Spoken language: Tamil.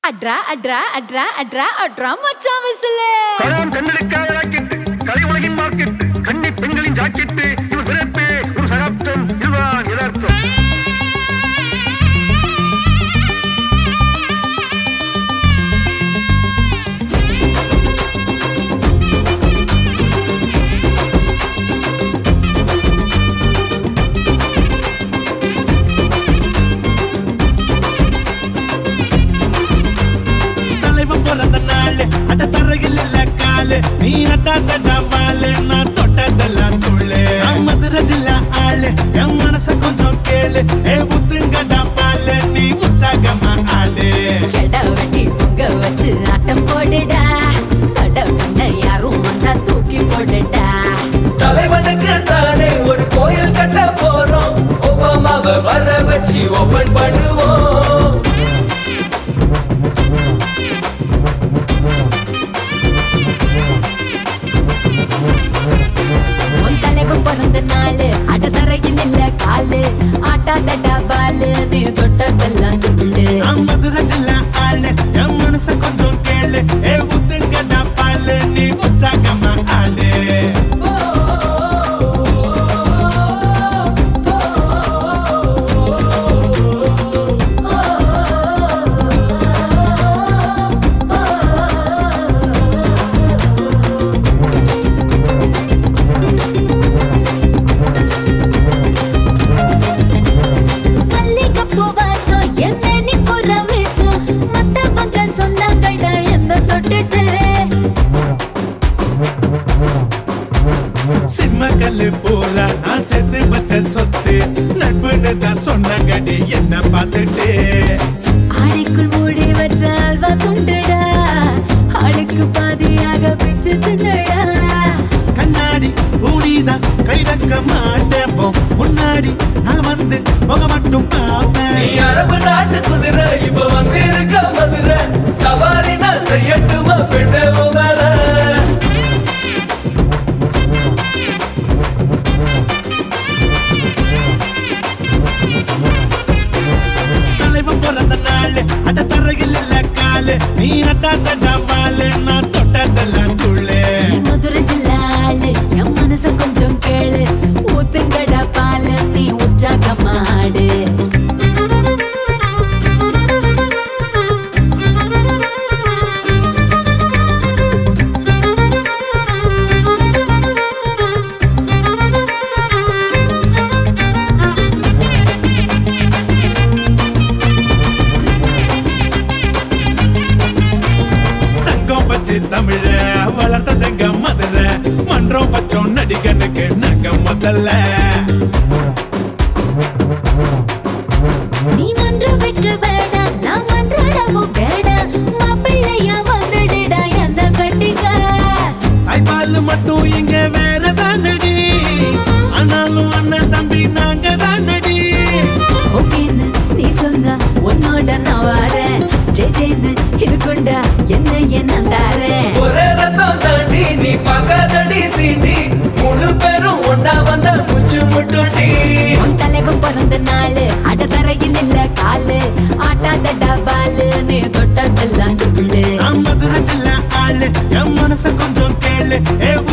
அட்ரா அட்ரா அட்ரா அட்ரா அட்ரா மச்சான் விசிலு கலாம் கண்களுக்காக ராக்கெட்டு கலை உலகின் மார்க்கெட்டு கன்னி பெண்களின் ஜாக்கெட்டு இவர் பிறப்பு ஒரு சகாப்தம் இதுதான் யதார்த்தம் தலைவன் பிறந்த நாள் அட தரையில் இல்ல காலு நீ நட்டாத்தட வாழு நான் தொட்டதெல்லாம் துள்ளு நான் மதுரை ஜில்லா ஆளு என் மனச கொஞ்சம் கேளு ஏ உத்துங்கடா பாலு நீ உற்சாகமா ஆளு கெட வெட்டி பொங்க வச்சு ஆட்டம் போடுடா தட பண்ண யாரும் வந்தா தூக்கி போடுடா தலைவனுக்கு தானே ஒரு கோயில் கட்ட போறோம் ஒபாமாவை வர வச்சு ஓபன் பண்ணுவோம் உன் தலைவன் பிறந்த நாளு அட தரையில் இல்ல காலு ஆட்டாதடா பாலு நீ தொட்டதெல்லாம் துள்ளு நான் மதுரை ஜில்லா ஆளு என் மனச கொஞ்சம் கேளு ஏ உத்துங்கடா பாலு நீ உற்சாகமா ஆளு மல்லிகைப்பூ வாசம் என்ன நீ புற வீசும் மத்தவங்க சொன்னாங்கடா என்ன தொட்டுட்டு சிம்ம கல்லு பூரா நான் செத்து வச்ச சொத்து நட்புன்னு தான் சொன்னாங்கடி என்ன பார்த்துட்டு ஆடைக்குள் மூடி வச்ச அல்வா துண்டுடா ஆளுக்கு பாதியாக பிச்சு தின்னுடா கண்ணாடி பூடிதான் கை வைக்க மாட்டேன் போ. முன்னாடி நான் வந்து முக மட்டும் நீ பார்ப்பேன் அரபு நாட்டு குதிரை இப்ப வந்து இருக்க மதுரை சவாரி நான் செய்யட்டுமா பெண்ணே உன் மேல தலைவன் பிறந்த நாள் அட தரையில் இல்ல காலு நீ நட்டாத்தட வாழு நான் தொட்டதெல்லாம் துள்ளு நீ மதுரை ஜில்லா ஆளு என் மனச கொஞ்சம் கேளு ஊத்துங்கடா பாலு நீ உற்சாகமாடு சங்கம் பச்சு தமிழ வளர்த்ததுங்க மதுரை மன்றம் பச்சோம் நடிகனுக்கு நாங்க முதல்ல நீ மன்றம் வைக்க வேணாம் நான் மன்றாடவும் வேணாம் மாப்பிள்ளையா வந்துடுடா எந்த கட்டிக்க தாய்ப்பால் மட்டும் இங்க வேற தானடி ஆனாலும் அண்ணன் தம்பி நாங்க தானடி ஓகேன்னு நீ சொன்னா உன்னோட நான் வரேன் ஜெய் ஜெய்னு இருக்குண்டா என்ன என்ன தாரேன் ஒரே ரத்தம் தாண்டி நீ பார்க்காதடி சீண்டி முழு பேரும் ஒன்னா வந்த முச்சு முட்டுண்டி உன் தலைவன் பிறந்த நாளு அட தரையில் இல்ல காலு ஆட்டாதடா பாலு நீ தொட்டதெல்லாம் துள்ளு நான் மதுரை ஜில்லா ஆளு என் மனச கொஞ்சம் கேளு ஏ